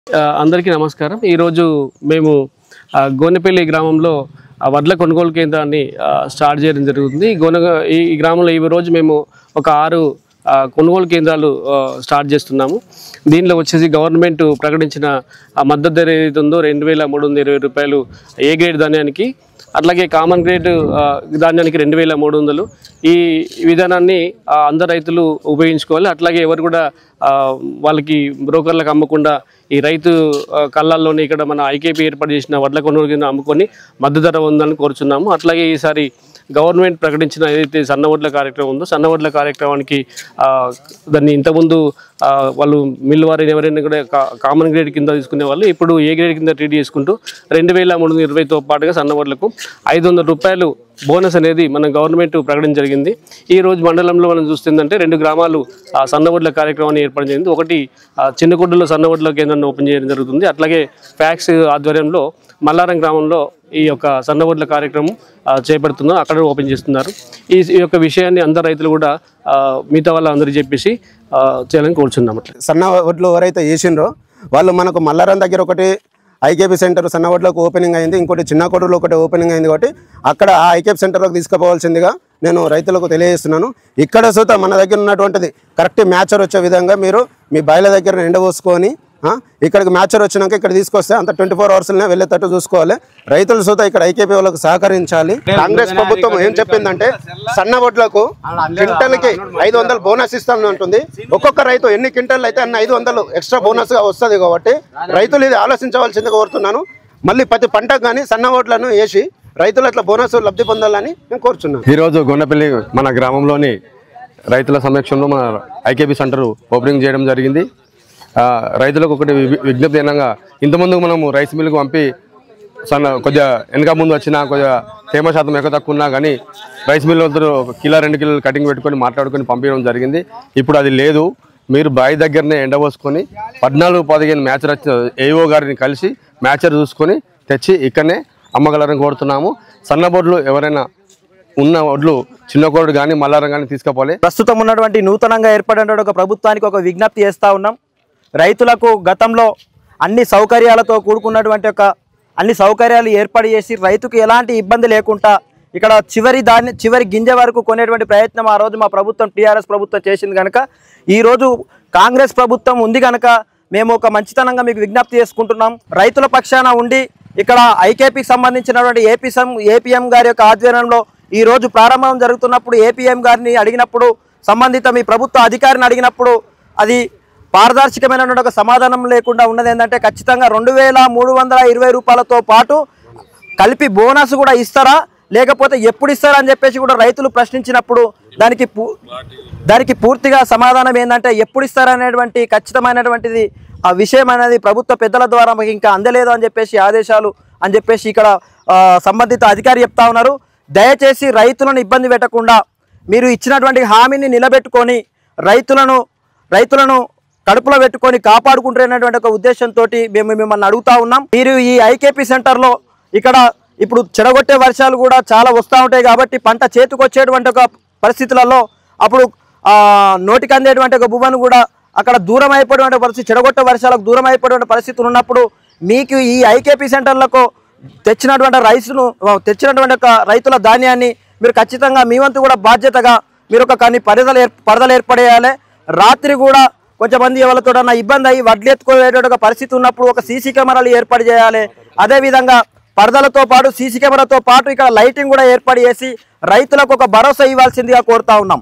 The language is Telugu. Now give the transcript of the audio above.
ఆ, అందరికీ నమస్కారం ఈరోజు మేము ఆ, గోనెపల్లి గ్రామంలో ఆ వడ్ల కొనుగోలు కేంద్రాన్ని ఆ, స్టార్ట్ చేయడం జరుగుతుంది ఈ గోన ఈ ఈ గ్రామంలో ఈ రోజు మేము ఒక ఆరు ఆ, కొనుగోలు కేంద్రాలు ఆ, స్టార్ట్ చేస్తున్నాము దీనిలో వచ్చేసి గవర్నమెంట్ ప్రకటించిన ఆ మద్దతు ధర ఏదైతే ఉందో రెండు వేల మూడు వందల ఇరవై రూపాయలు ఏ గ్రేడ్ ధాన్యానికి అట్లాగే కామన్ గ్రేడ్ ఆ, ధాన్యానికి రెండు వేల మూడు వందలు ఈ విధానాన్ని ఆ, అందరు రైతులు ఉపయోగించుకోవాలి అట్లాగే ఎవరు కూడా ఆ, వాళ్ళకి బ్రోకర్లకు అమ్మకుండా ఈ రైతు ఆ, కళ్ళల్లోనే ఇక్కడ మన ఐకేపీ ఏర్పాటు చేసిన వడ్ల కొనుగోలు కింద అమ్ముకొని మద్దతు ధర ఉందని కోరుచున్నాము అట్లాగే ఈసారి గవర్నమెంట్ ప్రకటించిన ఏదైతే సన్న వడ్ల కార్యక్రమం ఉందో సన్న వడ్ల కార్యక్రమానికి ఆ, దాన్ని ఇంతకుముందు ఆ, వాళ్ళు మిల్ వారిని ఎవరైనా కూడా కా- కామన్ గ్రేడ్ కింద తీసుకునే వాళ్ళు ఇప్పుడు ఏ గ్రేడ్ కింద ట్రీట్ చేసుకుంటూ రెండు వేల మూడు వందల ఇరవైతో పాటుగా సన్న వడ్లకు ఐదు వందల రూపాయలు బోనస్ అనేది మన గవర్నమెంట్ ప్రకటన జరిగింది ఈ రోజు మండలంలో మనం చూస్తుందంటే రెండు గ్రామాలు ఆ సన్నవడ్ల కార్యక్రమాన్ని ఏర్పాటు జరిగింది ఒకటి ఆ, చిన్నకొడ్డులో సన్నవడ్ల కేంద్రాన్ని ఓపెన్ చేయడం జరుగుతుంది అట్లాగే ఫ్యాక్స్ ఆధ్వర్యంలో మల్లారం గ్రామంలో ఈ యొక్క సన్నవడ్ల కార్యక్రమం ఆ, చేపడుతున్నాం అక్కడ ఓపెన్ చేస్తున్నారు ఈ ఈ యొక్క విషయాన్ని అందరు రైతులు కూడా ఆ, మిగతా వాళ్ళందరికీ చెప్పేసి ఆ, చేయాలని కోరుచున్నాం అట్లా సన్న వడ్లు ఎవరైతే వేసిండ్రో వాళ్ళు మనకు మల్లారం దగ్గర ఒకటి ఐకేపీ సెంటర్ సన్న వడ్లకు ఓపెనింగ్ అయింది ఇంకోటి చిన్న కొడులో ఒకటి ఓపెనింగ్ అయింది కాబట్టి అక్కడ ఆ ఐకేపీ సెంటర్లోకి తీసుకుపోవాల్సిందిగా నేను రైతులకు తెలియజేస్తున్నాను ఇక్కడ సుత మన దగ్గర ఉన్నటువంటిది కరెక్ట్ మ్యాచర్ వచ్చే విధంగా మీరు మీ బాయిల దగ్గర ఎండబోసుకొని ఆ, ఇక్కడికి మ్యాచర్ వచ్చినాక ఇక్కడ తీసుకొస్తే అంత ట్వంటీ ఫోర్ అవర్స్లోనే వెళ్ళేటట్టు చూసుకోవాలి రైతులు సుత ఇక్కడ ఐకేపీ వాళ్ళకు సహకరించాలి కాంగ్రెస్ ప్రభుత్వం ఏం చెప్పిందంటే సన్న వడ్లకు క్వింటల్కి ఐదు వందలు బోనస్ ఇస్తాను అంటుంది ఒక్కొక్క రైతు ఎన్ని క్వింటల్ అయితే అన్ని ఐదు వందలు ఎక్స్ట్రా బోనస్ గా వస్తుంది కాబట్టి రైతులు ఇది ఆలోచించవలసిందిగా కోరుతున్నాను మళ్ళీ ప్రతి పంటకు కానీ సన్న ఓట్లను వేసి రైతులు అట్లా బోనస్ లబ్ధి పొందాలని నేను కోరుచున్నాను ఈరోజు గొండపల్లి మన గ్రామంలోని రైతుల సమక్షంలో మన ఐకేపీ సెంటర్ ఓపెనింగ్ చేయడం జరిగింది ఆ, రైతులకు ఒకటి వి- విజ్ఞప్తి అయినాక ఇంతకుముందు మనము రైస్ మిల్కి పంపి సన్న కొద్దిగా వెనక ముందు వచ్చినా కొద్దిగా తేమ శాతం ఎక్కువ తక్కువ ఉన్నా కానీ రైస్ మిల్ వద్దరు ఒక కిలో రెండు కిలోలు కటింగ్ పెట్టుకొని మాట్లాడుకొని పంపించడం జరిగింది ఇప్పుడు అది లేదు మీరు బావి దగ్గరనే ఎండబోసుకొని పద్నాలుగు పదిహేను మ్యాచర్ వచ్చిన ఏఓ గారిని కలిసి మ్యాచర్ చూసుకొని తెచ్చి ఇక్కడనే అమ్మగలరని కోరుతున్నాము సన్నబొడ్లు ఎవరైనా ఉన్న వడ్లు చిన్న కోడు కానీ మల్లారం కానీ తీసుకుపోవాలి ప్రస్తుతం ఉన్నటువంటి నూతనంగా ఏర్పడిన ఒక ప్రభుత్వానికి ఒక విజ్ఞప్తి చేస్తూ ఉన్నాం రైతులకు గతంలో అన్ని సౌకర్యాలతో కూడుకున్నటువంటి ఒక అన్ని సౌకర్యాలు ఏర్పాటు చేసి రైతుకు ఎలాంటి ఇబ్బంది లేకుండా ఇక్కడ చివరి దాన్ని చివరి గింజ వరకు కొనేటువంటి ప్రయత్నం ఆ రోజు మా ప్రభుత్వం టీఆర్ఎస్ ప్రభుత్వం చేసింది కనుక ఈరోజు కాంగ్రెస్ ప్రభుత్వం ఉంది కనుక మేము ఒక మంచితనంగా మీకు విజ్ఞప్తి చేసుకుంటున్నాం రైతుల పక్షాన ఉండి ఇక్కడ ఐకేపీకి సంబంధించినటువంటి ఏపీ ఏపీఎం గారి యొక్క ఆధ్వర్యంలో ఈ రోజు ప్రారంభం జరుగుతున్నప్పుడు ఏపీఎం గారిని అడిగినప్పుడు సంబంధిత మీ ప్రభుత్వ అధికారిని అడిగినప్పుడు అది పారదర్శకమైనటువంటి ఒక సమాధానం లేకుండా ఉన్నది ఏంటంటే ఖచ్చితంగా రెండు వేల మూడు వందల ఇరవై రూపాయలతో పాటు కలిపి బోనస్ కూడా ఇస్తారా లేకపోతే ఎప్పుడు ఇస్తారా అని చెప్పేసి కూడా రైతులు ప్రశ్నించినప్పుడు దానికి పూ- దానికి పూర్తిగా సమాధానం ఏంటంటే ఎప్పుడు ఇస్తారా అనేటువంటి ఖచ్చితమైనటువంటిది ఆ విషయం అనేది ప్రభుత్వ పెద్దల ద్వారా మాకు ఇంకా అందలేదు అని చెప్పేసి ఆదేశాలు అని చెప్పేసి ఇక్కడ ఆ, సంబంధిత అధికారి చెప్తా ఉన్నారు దయచేసి రైతులను ఇబ్బంది పెట్టకుండా మీరు ఇచ్చినటువంటి హామీని నిలబెట్టుకొని రైతులను రైతులను కడుపులో పెట్టుకొని కాపాడుకుంటున్నటువంటి ఒక ఉద్దేశంతో మేము మిమ్మల్ని అడుగుతా ఉన్నాం మీరు ఈ ఐకేపీ సెంటర్లో ఇక్కడ ఇప్పుడు చెడగొట్టే వర్షాలు కూడా చాలా వస్తూ ఉంటాయి కాబట్టి పంట చేతికి వచ్చేటువంటి ఒక పరిస్థితులలో అప్పుడు ఆ, నోటికి అందేటువంటి ఒక భూమను కూడా అక్కడ దూరం అయిపోయినటువంటి పరిస్థితి చెడగొట్టే వర్షాలకు దూరం అయిపోయినటువంటి పరిస్థితులు ఉన్నప్పుడు మీకు ఈ ఐకేపీ సెంటర్లకు తెచ్చినటువంటి రైస్ను తెచ్చినటువంటి ఒక రైతుల ధాన్యాన్ని మీరు ఖచ్చితంగా మీ వంతు కూడా బాధ్యతగా మీరు ఒక కొన్ని పరదలు ఏర్ పరదలు ఏర్పడేయాలి రాత్రి కూడా కొంచెంమంది ఎవరితోడన్నా ఇబ్బంది అయ్యి వడ్లు ఎత్తుకోలేటువంటి ఒక పరిస్థితి ఉన్నప్పుడు ఒక సీసీ కెమెరాలు ఏర్పాటు చేయాలి అదేవిధంగా పరదలతో పాటు సీసీ కెమెరాతో పాటు ఇక్కడ లైటింగ్ కూడా ఏర్పాటు చేసి రైతులకు ఒక భరోసా ఇవ్వాల్సిందిగా కోరుతా ఉన్నాం